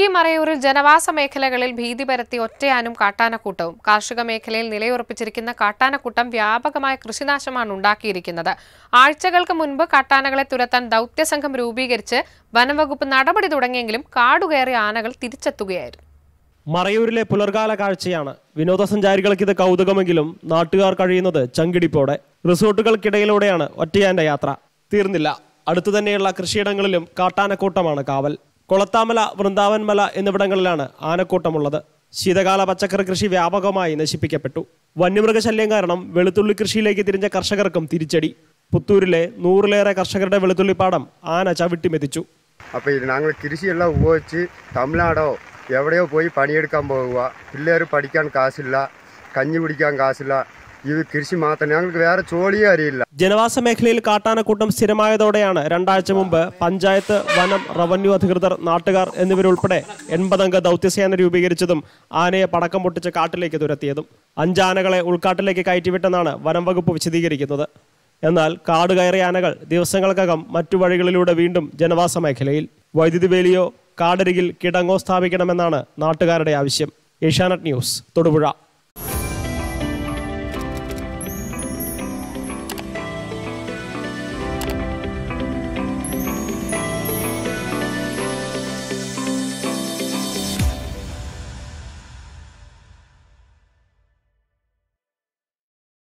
ഇടുക്കി മറയൂരിൽ ജനവാസ മേഖലകളിൽ ഭീതി പരത്തി ഒറ്റയാനും കാട്ടാനക്കൂട്ടവും കാർഷിക മേഖലയിൽ നിലയുറപ്പിച്ചിരിക്കുന്ന കാട്ടാനക്കൂട്ടം വ്യാപകമായ കൃഷിനാശമാണ് ഉണ്ടാക്കിയിരിക്കുന്നത് ആഴ്ചകൾക്ക് മുൻപ് കാട്ടാനകളെ തുരത്താൻ ദൗത്യസംഘം രൂപീകരിച്ച് വനംവകുപ്പ് നടപടി തുടങ്ങിയെങ്കിലും കാടുകയറിയ ആനകൾ തിരിച്ചെത്തുകയായിരുന്നു മറയൂരിലെ പുലർകാല കാഴ്ചയാണ് വിനോദസഞ്ചാരികൾക്ക് ഇത് കൗതുകമെങ്കിലും നാട്ടുകാർ കഴിയുന്നത് ചങ്കിടിപ്പോടെ റിസോർട്ടുകൾക്കിടയിലൂടെയാണ് ഒറ്റയാന്റെ യാത്ര തീർന്നില്ല അടുത്തു തന്നെയുള്ള കൃഷിയിടങ്ങളിലും കാട്ടാനക്കൂട്ടമാണ് കാവൽ കൊളത്താമല വൃന്ദാവൻമല എന്നിവിടങ്ങളിലാണ് ആനക്കൂട്ടമുള്ളത് ശീതകാല പച്ചക്കറി കൃഷി വ്യാപകമായി നശിപ്പിക്കപ്പെട്ടു വന്യമൃഗശല്യം കാരണം വെളുത്തുള്ളി കൃഷിയിലേക്ക് തിരിഞ്ഞ കർഷകർക്കും തിരിച്ചടി പുത്തൂരിലെ നൂറിലേറെ കർഷകരുടെ വെളുത്തുള്ളിപ്പാടം ആന ചവിട്ടിമെതിച്ചു അപ്പോൾ ഇത് ഞങ്ങൾ കൃഷിയെല്ലാം ഉപയോഗിച്ച് തമിഴ്നാടോ എവിടെയോ പോയി പണിയെടുക്കാൻ പോകുക പിള്ളേർ പഠിക്കാൻ കാശില്ല കഞ്ഞി കുടിക്കാൻ കാശില്ല ഇത് കൃഷി മാത്രം ഞങ്ങൾക്ക് വേറെ ജോലിയേ അറിയില്ല ജനവാസ മേഖലയിൽ കാട്ടാനക്കൂട്ടം സ്ഥിരമായതോടെയാണ് രണ്ടാഴ്ച മുമ്പ് പഞ്ചായത്ത് വനം റവന്യൂ അധികൃതർ നാട്ടുകാർ എന്നിവരുൾപ്പെടെ എൺപതംഗ ദൗത്യസേന രൂപീകരിച്ചതും ആനയെ പടക്കം പൊട്ടിച്ച് കാട്ടിലേക്ക് തുരത്തിയതും അഞ്ചാനകളെ ഉൾക്കാട്ടിലേക്ക് കയറ്റിവിട്ടെന്നാണ് വനം വകുപ്പ് വിശദീകരിക്കുന്നത് എന്നാൽ കാട് കയറിയ ആനകൾ ദിവസങ്ങൾക്കകം മറ്റു വഴികളിലൂടെ വീണ്ടും ജനവാസ മേഖലയിൽ വൈദ്യുതി വേലിയോ കാടരികിൽ കിടങ്ങോ സ്ഥാപിക്കണമെന്നാണ് നാട്ടുകാരുടെ ആവശ്യം ഏഷ്യാനെറ്റ് ന്യൂസ് തൊടുപുഴ